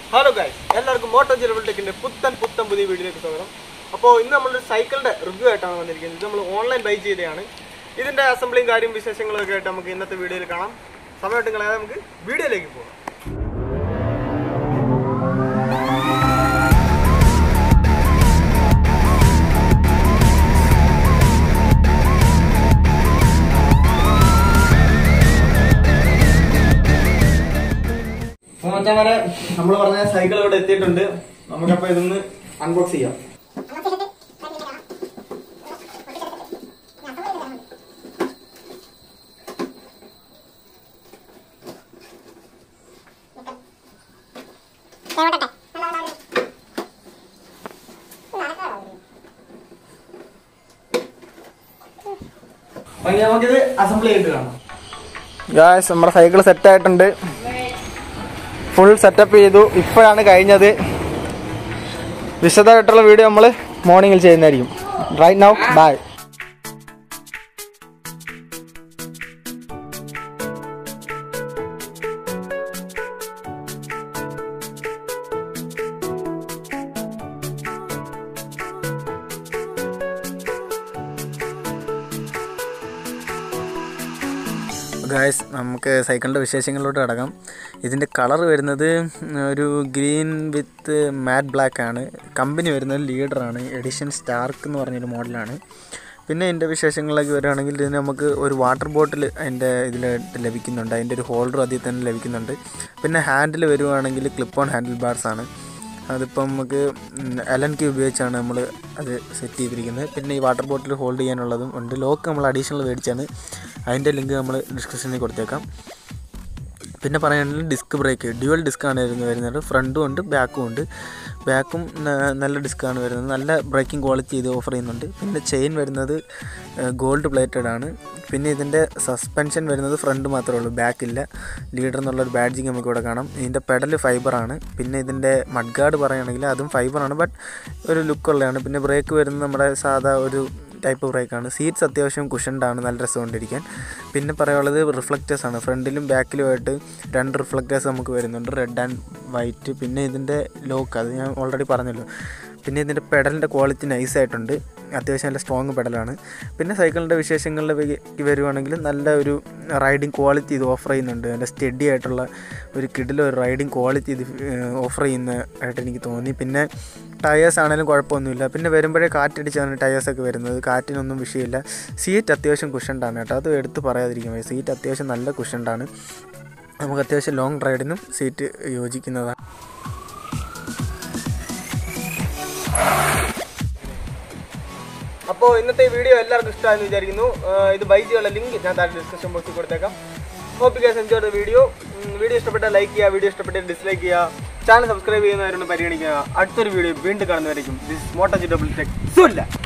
hello ഗായ് എല്ലാവർക്കും motto ജിലബിൾ ടെക്കിന്റെ പുത്തൻ പുത്തൻ പുതിയ വീഡിയോയിലേക്ക് സ്വാഗതം അപ്പോൾ ഇന്ന് നമ്മളൊരു സൈക്കിളിന്റെ റിവ്യൂ ആയിട്ടാണ് വന്നിരിക്കുന്നത് ഇത് നമ്മൾ ഓൺലൈൻ ബൈ ചെയ്തതാണ് ഇതിന്റെ അസംബ്ലിയും കാര്യം വിശേഷങ്ങളും ഒക്കെ ആയിട്ട് നമുക്ക് ഇന്നത്തെ വീഡിയോയിൽ കാണാം സമയമായിട്ട് കളയാതെ നമുക്ക് വീഡിയോയിലേക്ക് പോകാം അപ്പോൾ മച്ചാമാരെ നമ്മൾ പറഞ്ഞ സൈക്കിൾ ഇവിടെ എത്തിയിട്ടുണ്ട് നമുക്കപ്പോൾ ഇതൊന്ന് അൺബോക്സ് ചെയ്യാം അപ്പോൾ നമുക്കിത് അസംബിൾ ചെയ്തിട്ട് കാണാം ഗായ്സ് നമ്മുടെ സൈക്കിൾ സെറ്റ് ആയിട്ടുണ്ട് ഫുൾ സെറ്റപ്പ് ചെയ്തു ഇപ്പോഴാണ് കഴിഞ്ഞത് വിശദമായിട്ടുള്ള വീഡിയോ നമ്മൾ മോർണിംഗിൽ ചെയ്യുന്നതായിരിക്കും റൈറ്റ് നൗ ബൈ ഗായ്സ് നമുക്ക് സൈക്കിളിൻ്റെ വിശേഷങ്ങളിലോട്ട് കിടക്കാം ഇതിൻ്റെ കളർ വരുന്നത് ഒരു ഗ്രീൻ വിത്ത് മാറ്റ് ബ്ലാക്ക് ആണ് കമ്പനി വരുന്നത് ലീഡറാണ് എഡിഷൻ സ്റ്റാർക്ക് എന്ന് പറഞ്ഞൊരു മോഡലാണ് പിന്നെ ഇതിൻ്റെ വിശേഷങ്ങളിലേക്ക് വരികയാണെങ്കിൽ ഇതിന് നമുക്ക് ഒരു വാട്ടർ ബോട്ടിൽ അതിൻ്റെ ഇതിൽ ലഭിക്കുന്നുണ്ട് അതിൻ്റെ ഒരു ഹോൾഡർ അതിൽ തന്നെ ലഭിക്കുന്നുണ്ട് പിന്നെ ഹാൻഡിൽ വരുവാണെങ്കിൽ ക്ലിപ്പ് ഓൺ ഹാൻഡിൽ ബാർസ് ആണ് അതിപ്പം നമുക്ക് എലൻ കി ഉപയോഗിച്ചാണ് നമ്മൾ അത് സെറ്റ് ചെയ്തിരിക്കുന്നത് പിന്നെ ഈ വാട്ടർ ബോട്ടിൽ ഹോൾഡ് ചെയ്യാനുള്ളതും ഉണ്ട് ലോക്ക് നമ്മൾ അഡീഷണൽ മേടിച്ചാണ് അതിൻ്റെ ലിങ്ക് നമ്മൾ ഡിസ്ക്രിപ്ഷനിൽ കൊടുത്തേക്കാം പിന്നെ പറയാനുള്ളത് ഡിസ്ക് ബ്രേക്ക് ഡ്യുവൽ ഡിസ്ക്കാണ് വരുന്നത് വരുന്നത് ഫ്രണ്ടും ഉണ്ട് ബാക്കും ഉണ്ട് ബാക്കും ന- നല്ല ഡിസ്ക്കാണ് വരുന്നത് നല്ല ബ്രേക്കിംഗ് ക്വാളിറ്റി ഇത് ഓഫർ ചെയ്യുന്നുണ്ട് പിന്നെ ചെയിൻ വരുന്നത് ഗോൾഡ് പ്ലേറ്റഡ് ആണ് പിന്നെ ഇതിൻ്റെ സസ്പെൻഷൻ വരുന്നത് ഫ്രണ്ട് മാത്രമേ ഉള്ളൂ ബാക്ക് ഇല്ല ലീഡർ എന്നുള്ളൊരു ബാഡ്ജിങ് നമുക്ക് ഇവിടെ കാണാം ഇതിൻ്റെ പെഡൽ ഫൈബറാണ് പിന്നെ ഇതിൻ്റെ മഡ് ഗാർഡ് പറയുകയാണെങ്കിൽ അതും ഫൈബറാണ് ബട്ട് ഒരു ലുക്കുള്ളതാണ് പിന്നെ ബ്രേക്ക് വരുന്നത് നമ്മുടെ സാധാ ഒരു ടൈപ്പ് ബ്രേക്കാണ് സീറ്റ്സ് അത്യാവശ്യം കുഷൻഡാണ് നല്ല രസമുണ്ടിരിക്കാൻ പിന്നെ പറയാനുള്ളത് റിഫ്ലക്റ്റേഴ്സ് ആണ് ഫ്രണ്ടിലും ബാക്കിലുമായിട്ട് രണ്ട് റിഫ്ലക്റ്റേഴ്സ് നമുക്ക് വരുന്നുണ്ട് റെഡ് ആൻഡ് വൈറ്റ് പിന്നെ ഇതിൻ്റെ ലോക്ക് അത് ഞാൻ ഓൾറെഡി പറഞ്ഞല്ലോ പിന്നെ ഇതിൻ്റെ പെഡലിൻ്റെ ക്വാളിറ്റി നൈസായിട്ടുണ്ട് അത്യാവശ്യം നല്ല സ്ട്രോങ് പെഡലാണ് പിന്നെ സൈക്കിളിൻ്റെ വിശേഷങ്ങളിലേക്ക് വരുവാണെങ്കിൽ നല്ല ഒരു റൈഡിങ് ക്വാളിറ്റി ഇത് ഓഫർ ചെയ്യുന്നുണ്ട് നല്ല സ്റ്റഡി ആയിട്ടുള്ള ഒരു കിഡിലെ ഒരു റൈഡിങ് ക്വാളിറ്റി ഇത് ഓഫർ ചെയ്യുന്ന ആയിട്ട് എനിക്ക് തോന്നി പിന്നെ ടയേഴ്സ് ആണെങ്കിലും കുഴപ്പമൊന്നുമില്ല പിന്നെ വരുമ്പോഴേ കാറ്റടിച്ചാണ് ടയേഴ്സൊക്കെ വരുന്നത് കാറ്റിനൊന്നും വിഷയമില്ല സീറ്റ് അത്യാവശ്യം കുഷണ്ടാണ് കേട്ടോ അത് എടുത്ത് പറയാതിരിക്കാൻ വയ്യ സീറ്റ് അത്യാവശ്യം നല്ല കുഷണ്ടാണ് നമുക്ക് അത്യാവശ്യം ലോങ് റൈഡിനും സീറ്റ് യോജിക്കുന്നതാണ് അപ്പോൾ ഇന്നത്തെ വീഡിയോ എല്ലാവർക്കും ഇഷ്ടമായെന്ന് വിചാരിക്കുന്നു ആഹ് ഇത് ബൈ ചെയ്യാനുള്ള ലിങ്ക് ഞാൻ താഴെ ഡിസ്ക്രിപ്ഷൻ ബോക്സിൽ കൊടുത്തേക്കാം hope guys enjoy video video ഇഷ്ടപ്പെട്ടാൽ ലൈക്ക് ചെയ്യുക വീഡിയോ ഇഷ്ടപ്പെട്ടാൽ ഡിസ്ലൈക്ക് ചെയ്യുക ചാനൽ സബ്സ്ക്രൈബ് ചെയ്യുന്നവരോട് പരിഗണിക്കുക അടുത്തൊരു വീഡിയോ വീണ്ടും കാണുന്നവരായിരിക്കും this Moto G double tech സുല്ല